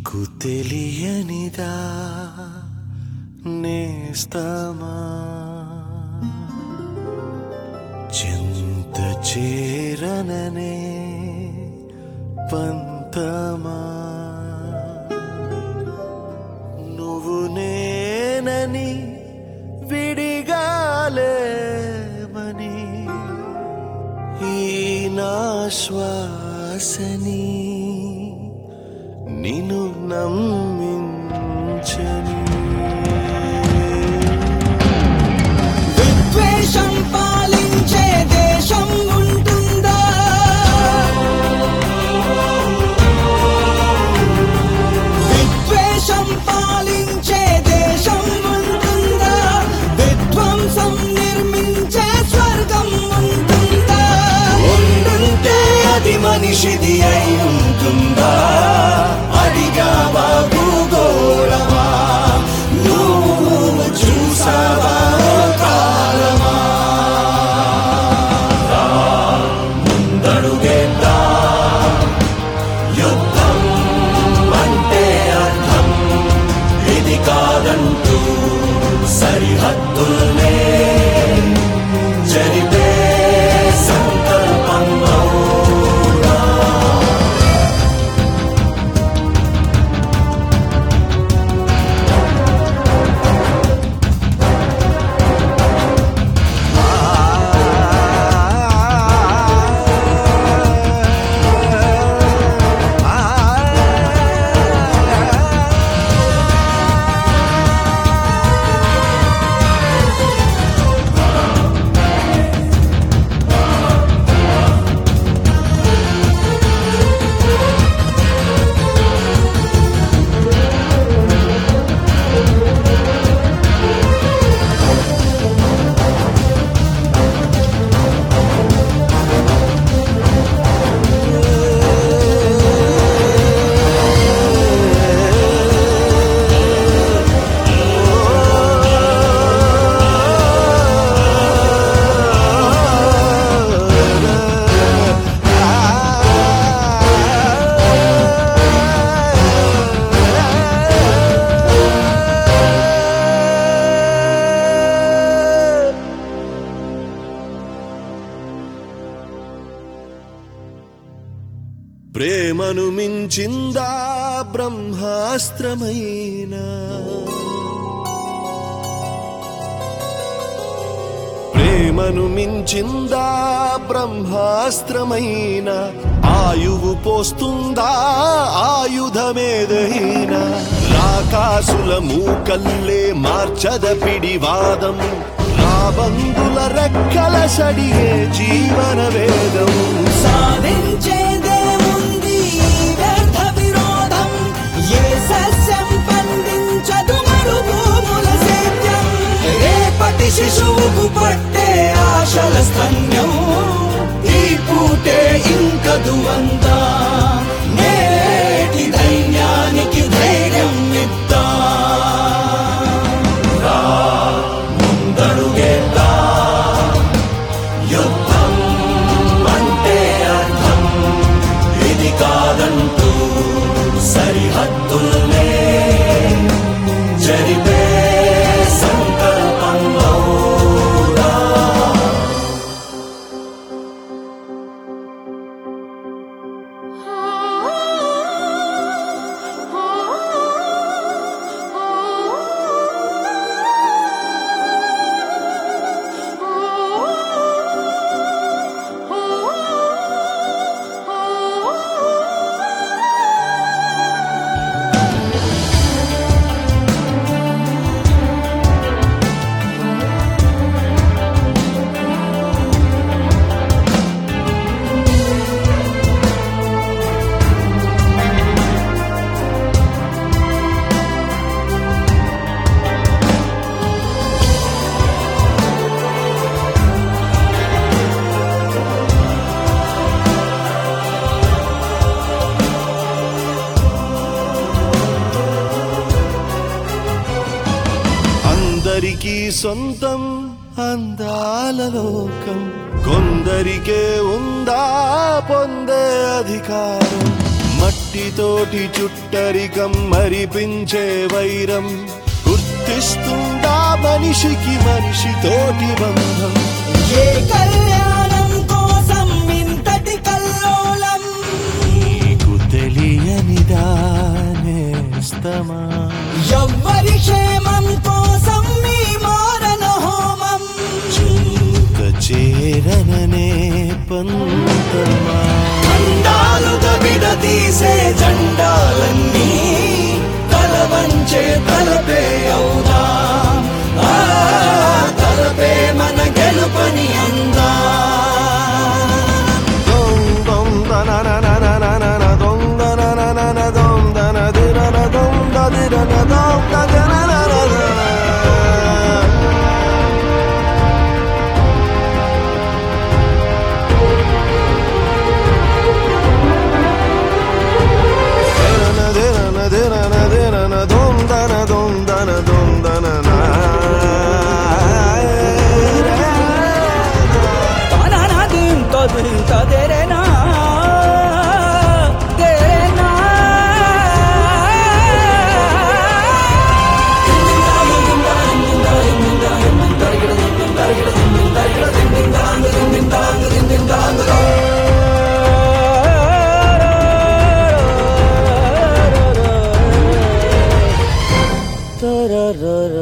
నాకు తెలియనిదా నేస్తమా చింత చేరననే పంతమా నువ్వు నేనని విడిగాలేమని ఈ నా శ్వాసని నిన్ను నమ్మించని విద్వేషం పాలించే దేశం ఉంటుందా విద్వేషం పాలించే దేశం ఉంటుందా విధ్వంసం నిర్మించే స్వర్గం ఉంటుందా ఉండుంటే అది మనిషిది అయి ఉంటుందా అడిగావా భూగోళమా నువ్వు చూసావా కాలమా ముందడుగేద్దా యుద్ధం అంటే అర్థం ఇది కాదంటూ సరిహద్దుల్నే జరిపే సంకల్పం అవునా ప్రేమను మించిందా బ్రహ్మాస్త్రమైన ప్రేమను మించిందా బ్రహ్మాస్త్రమైన ఆయువు పోస్తుందా ఆయుధమేదైనా రాకాసుల మూకల్లే మార్చద పిడివాదం రాబందుల రెక్కల సడిగే జీవన వేదం సాధించేదేముంది ఈ వ్యర్థ విరోధం ఏ సస్యం పండించదు మరుభూముల సేద్యం రేపటి శిశువుకు పట్టే ఆశల స్తన్యం ఈ పూటే ఇంకదు అంతా నేటి ధైర్యానికి ధైర్యం ఇద్దా ముందడుగేద్దా యుద్ధం అంటే అర్థం ఇది కాదంటూ సరిహద్దుల్నే జరిపే సంకల్పం అవునా అందరికీ సొంతం అందాల లోకం కొందరికే ఉందా పొందే అధికారం మట్టితోటి చుట్టరికం మరిపించే వైరం గుర్తిస్తుందా మనిషికి మనిషితోటి బంధం ఏ కళ్యాణం కోసం ఇంతటి కల్లోలం నీకు తెలియనిదా నేస్తమా ఎవ్వరి క్షేమం కోసం మీ మారణ హోమం చింత చేరననే పంతమా ఖండాలుగా విడదీసే జెండాలన్నీ తలవంచే తలపే అవుదా ఆ, తలపే మన గెలుపని అందా దొం దొం దననననననన దొం దనననన దొం దనదిరన దొం దదిరన దొం దదనననన. ధిరన ధిరన ధిరన ధిరన దొం దన దొం దన దొం దనన. తననదిం తదిం తదెరెనా తెరెనా Da da da da